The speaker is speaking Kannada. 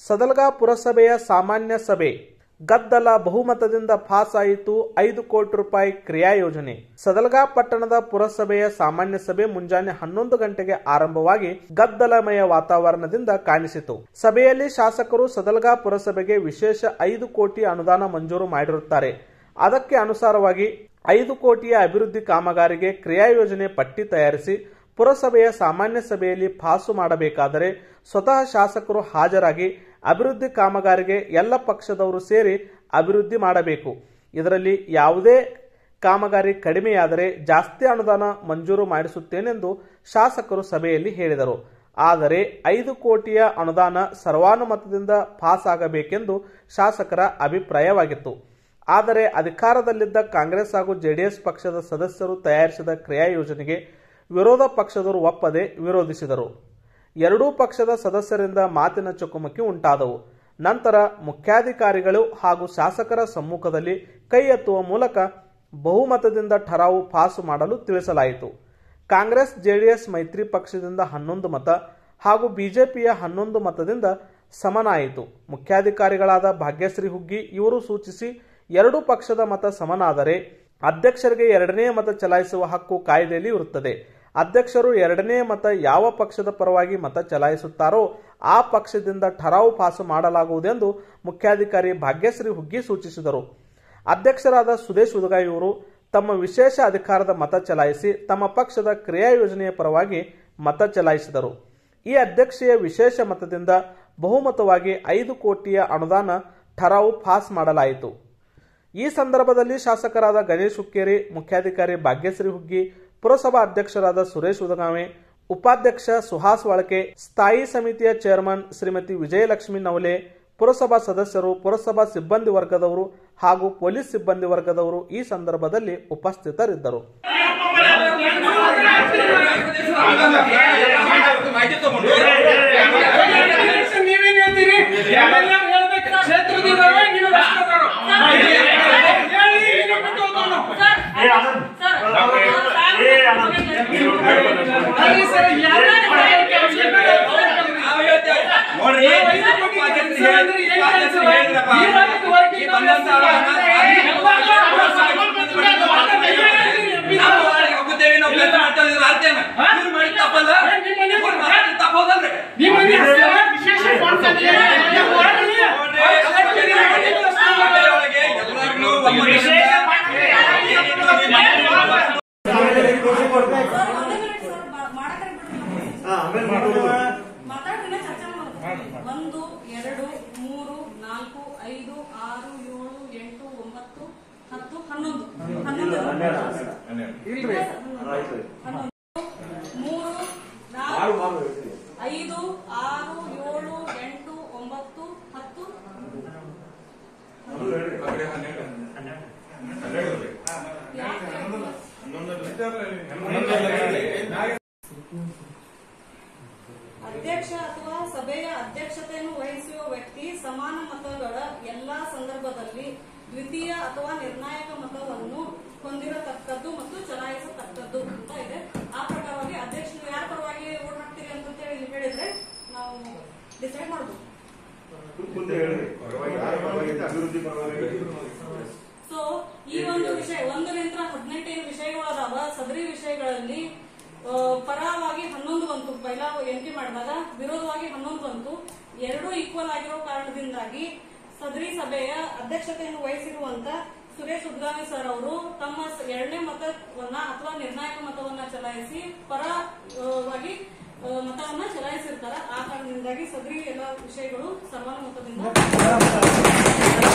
ಸದಲ್ಗಾ ಪುರಸಭೆಯ ಸಾಮಾನ್ಯ ಸಭೆ ಗದ್ದಲ ಬಹುಮತದಿಂದ ಪಾಸ್ ಆಯಿತು ಐದು ಕೋಟಿ ರೂಪಾಯಿ ಕ್ರಿಯಾ ಯೋಜನೆ ಸದಲ್ಗಾ ಪಟ್ಟಣದ ಪುರಸಭೆಯ ಸಾಮಾನ್ಯ ಸಭೆ ಮುಂಜಾನೆ ಹನ್ನೊಂದು ಗಂಟೆಗೆ ಆರಂಭವಾಗಿ ಗದ್ದಲಮಯ ವಾತಾವರಣದಿಂದ ಕಾಣಿಸಿತು ಸಭೆಯಲ್ಲಿ ಶಾಸಕರು ಸದಲ್ಗಾ ಪುರಸಭೆಗೆ ವಿಶೇಷ ಐದು ಕೋಟಿ ಅನುದಾನ ಮಂಜೂರು ಮಾಡಿರುತ್ತಾರೆ ಅದಕ್ಕೆ ಅನುಸಾರವಾಗಿ ಐದು ಕೋಟಿಯ ಅಭಿವೃದ್ಧಿ ಕಾಮಗಾರಿಗೆ ಕ್ರಿಯಾ ಯೋಜನೆ ಪಟ್ಟಿ ತಯಾರಿಸಿ ಪುರಸಭೆಯ ಸಾಮಾನ್ಯ ಸಭೆಯಲ್ಲಿ ಪಾಸು ಮಾಡಬೇಕಾದರೆ ಸ್ವತಃ ಶಾಸಕರು ಹಾಜರಾಗಿ ಅಭಿವೃದ್ಧಿ ಕಾಮಗಾರಿಗೆ ಎಲ್ಲ ಪಕ್ಷದವರು ಸೇರಿ ಅಭಿವೃದ್ಧಿ ಮಾಡಬೇಕು ಇದರಲ್ಲಿ ಯಾವುದೇ ಕಾಮಗಾರಿ ಕಡಿಮೆಯಾದರೆ ಜಾಸ್ತಿ ಅನುದಾನ ಮಂಜೂರು ಮಾಡಿಸುತ್ತೇನೆಂದು ಶಾಸಕರು ಸಭೆಯಲ್ಲಿ ಹೇಳಿದರು ಆದರೆ ಐದು ಕೋಟಿಯ ಅನುದಾನ ಸರ್ವಾನುಮತದಿಂದ ಪಾಸ್ ಆಗಬೇಕೆಂದು ಶಾಸಕರ ಅಭಿಪ್ರಾಯವಾಗಿತ್ತು ಆದರೆ ಅಧಿಕಾರದಲ್ಲಿದ್ದ ಕಾಂಗ್ರೆಸ್ ಹಾಗೂ ಜೆಡಿಎಸ್ ಪಕ್ಷದ ಸದಸ್ಯರು ತಯಾರಿಸಿದ ಕ್ರಿಯಾ ಯೋಜನೆಗೆ ವಿರೋಧ ಪಕ್ಷದವರು ಒಪ್ಪದೆ ವಿರೋಧಿಸಿದರು ಎರಡೂ ಪಕ್ಷದ ಸದಸ್ಯರಿಂದ ಮಾತಿನ ಚಕಮಕಿ ಉಂಟಾದವು ನಂತರ ಮುಖ್ಯಾಧಿಕಾರಿಗಳು ಹಾಗೂ ಶಾಸಕರ ಸಮ್ಮುಖದಲ್ಲಿ ಕೈ ಎತ್ತುವ ಮೂಲಕ ಬಹುಮತದಿಂದ ಠರಾವು ಪಾಸು ಮಾಡಲು ತಿಳಿಸಲಾಯಿತು ಕಾಂಗ್ರೆಸ್ ಜೆಡಿಎಸ್ ಮೈತ್ರಿ ಪಕ್ಷದಿಂದ ಹನ್ನೊಂದು ಮತ ಹಾಗೂ ಬಿಜೆಪಿಯ ಹನ್ನೊಂದು ಮತದಿಂದ ಸಮನಾಯಿತು ಮುಖ್ಯಾಧಿಕಾರಿಗಳಾದ ಭಾಗ್ಯಶ್ರೀ ಹುಗ್ಗಿ ಇವರು ಸೂಚಿಸಿ ಎರಡೂ ಪಕ್ಷದ ಮತ ಸಮನಾದರೆ ಅಧ್ಯಕ್ಷರಿಗೆ ಎರಡನೇ ಮತ ಚಲಾಯಿಸುವ ಹಕ್ಕು ಕಾಯ್ದೆಯಲ್ಲಿ ಇರುತ್ತದೆ ಅಧ್ಯಕ್ಷರು ಎರಡನೇ ಮತ ಯಾವ ಪಕ್ಷದ ಪರವಾಗಿ ಮತ ಚಲಾಯಿಸುತ್ತಾರೋ ಆ ಪಕ್ಷದಿಂದ ಠರಾವು ಪಾಸು ಮಾಡಲಾಗುವುದೆಂದು ಮುಖ್ಯಾಧಿಕಾರಿ ಭಾಗ್ಯಶ್ರೀ ಹುಗ್ಗಿ ಸೂಚಿಸಿದರು ಅಧ್ಯಕ್ಷರಾದ ಸುದೇಶ್ ಉದಗಾಯಿ ಇವರು ತಮ್ಮ ವಿಶೇಷ ಅಧಿಕಾರದ ಮತ ಚಲಾಯಿಸಿ ತಮ್ಮ ಪಕ್ಷದ ಕ್ರಿಯಾ ಯೋಜನೆಯ ಪರವಾಗಿ ಮತ ಚಲಾಯಿಸಿದರು ಈ ಅಧ್ಯಕ್ಷೀಯ ವಿಶೇಷ ಮತದಿಂದ ಬಹುಮತವಾಗಿ ಐದು ಕೋಟಿಯ ಅನುದಾನ ಠರಾವು ಪಾಸ್ ಮಾಡಲಾಯಿತು ಈ ಸಂದರ್ಭದಲ್ಲಿ ಶಾಸಕರಾದ ಗಣೇಶ್ ಹುಕ್ಕೇರಿ ಮುಖ್ಯಾಧಿಕಾರಿ ಭಾಗ್ಯಶ್ರೀ ಹುಗ್ಗಿ ಪುರಸಭಾ ಅಧ್ಯಕ್ಷರಾದ ಸುರೇಶ್ ಉದಗಾವೆ ಉಪಾಧ್ಯಕ್ಷ ಸುಹಾಸ್ ವಾಳಕೆ ಸ್ಥಾಯಿ ಸಮಿತಿಯ ಚೇರ್ಮನ್ ಶ್ರೀಮತಿ ವಿಜಯಲಕ್ಷ್ಮಿ ನವಲೆ ಪುರಸಭಾ ಸದಸ್ಯರು ಪುರಸಭಾ ಸಿಬ್ಬಂದಿ ವರ್ಗದವರು ಹಾಗೂ ಪೊಲೀಸ್ ಸಿಬ್ಬಂದಿ ವರ್ಗದವರು ಈ ಸಂದರ್ಭದಲ್ಲಿ ಉಪಸ್ಥಿತರಿದ್ದರು ಮಾಹಿತಿ ತಗೊಂಡು ನೀವೇನ್ ಹೇಳ್ತೀರಿ ಎಲ್ಲ ಹೇಳ್ಬೇಕು ಕ್ಷೇತ್ರದಿದ್ದಾರೋ ನೀವು ರಾಷ್ಟ್ರದವರು ಹೇಳಿ ಇದನ್ನ ಬಿಟ್ಟು ಹೋಗೋಣ. ಅಲ್ಲಿ ಸರ್ ಯಾರು ನಾವು ಹೇಳ್ತೇವೆ. ನೋಡ್ರಿ ಉಪಾಧ್ಯಕ್ಷರು ಹೇಳಿದ್ರು, ಉಪಾಧ್ಯಕ್ಷರು ಹೇಳಿದ್ರಪ್ಪ. ಈ ಬಂದಂತ ನಾವು ಒಳಗೆ ಹೋಗುತ್ತೇವೆ, ನಾವು ಕೆಲಸ ಮಾಡ್ತಾ ಇದ್ದೀವಿ, ಅರ್ಥೇನ? ಇವ್ರು ಮಾಡಿದ ತಪ್ಪಲ್ಲ? ಇವ್ರು ಮಾಡಿದ ತಪ್ಪು ಹೌದಲ್ರಿ? ನಿಮ್ಮ ವಿಶೇಷ ಫಂಡ್ ಅಂತ ಹೇಳಿ ನೀವು ಹೊರಗಡೆ ನೋಡ್ರಿ, ಸಭೆಯೊಳಗೆ ಎಲ್ಲರಿಗೂ ಒಮ್ಮತದಿಂದ ಮಾತಾಡ್ತೀನಿ ಚರ್ಚೆ ಮಾಡೋದು ಒಂದು ಎರಡು ಮೂರು ನಾಲ್ಕು ಐದು ಆರು ಏಳು ಎಂಟು ಒಂಬತ್ತು ಹತ್ತು ಹನ್ನೊಂದು ಹನ್ನೊಂದು ಹನ್ನೊಂದು ಮೂರು ನಾಲ್ಕು ಐದು ಆರು ಏಳು ಎಂಟು ಒಂಬತ್ತು ಹತ್ತು ಯಾಕೆ ಅಧ್ಯಕ್ಷ ಅಥವಾ ಸಭೆಯ ಅಧ್ಯಕ್ಷತೆಯನ್ನು ವಹಿಸುವ ವ್ಯಕ್ತಿ ಸಮಾನ ಮತಗಳ ಎಲ್ಲಾ ಸಂದರ್ಭದಲ್ಲಿ ದ್ವಿತೀಯ ಅಥವಾ ನಿರ್ಣಾಯಕ ಮತವನ್ನು ಹೊಂದಿರತಕ್ಕದ್ದು ಮತ್ತು ಚಲಾಯಿಸತಕ್ಕದ್ದು ಅಂತ ಇದೆ ಆ ಪ್ರಕಾರವಾಗಿ ಅಧ್ಯಕ್ಷರು ಯಾರ ಪರವಾಗಿ ಓಟ್ ಹಾಕ್ತೀರಿ ಅಂತ ಹೇಳಿ ಇಲ್ಲಿ ಹೇಳಿದ್ರೆ ನಾವು ಡಿಸೈಡ್ ಮಾಡಬಹುದು ಸೊ ಈ ಒಂದು ವಿಷಯ ಒಂದರಿಂದ ಹದಿನೆಂಟೈದು ವಿಷಯಗಳು ಅದಾವ ಸದರಿ ವಿಷಯಗಳಲ್ಲಿ ಆ, ಪರವಾಗಿ ಹನ್ನೊಂದು ಬಂತು ಪೈಲ ಎಂಟ್ರಿ ಮಾಡಿದಾಗ ವಿರೋಧವಾಗಿ ಹನ್ನೊಂದು ಬಂತು ಎರಡೂ ಈಕ್ವಲ್ ಆಗಿರೋ ಕಾರಣದಿಂದಾಗಿ ಸದರಿ ಸಭೆಯ ಅಧ್ಯಕ್ಷತೆಯನ್ನು ವಹಿಸಿರುವಂತ ಸುರೇಶ್ ಉದ್ಗಾಮಿ ಸರ್ ಅವರು ತಮ್ಮ ಸ- ಎರಡನೇ ಮತವನ್ನ ಅಥವಾ ನಿರ್ಣಾಯಕ ಮತವನ್ನ ಚಲಾಯಿಸಿ ಪರವಾಗಿ ಆ, ಮತವನ್ನ ಚಲಾಯಿಸಿರ್ತಾರ ಆ ಕಾರಣದಿಂದಾಗಿ ಸದರಿ ಎಲ್ಲ ವಿಷಯಗಳು ಸರ್ವಾನುಮತದಿಂದ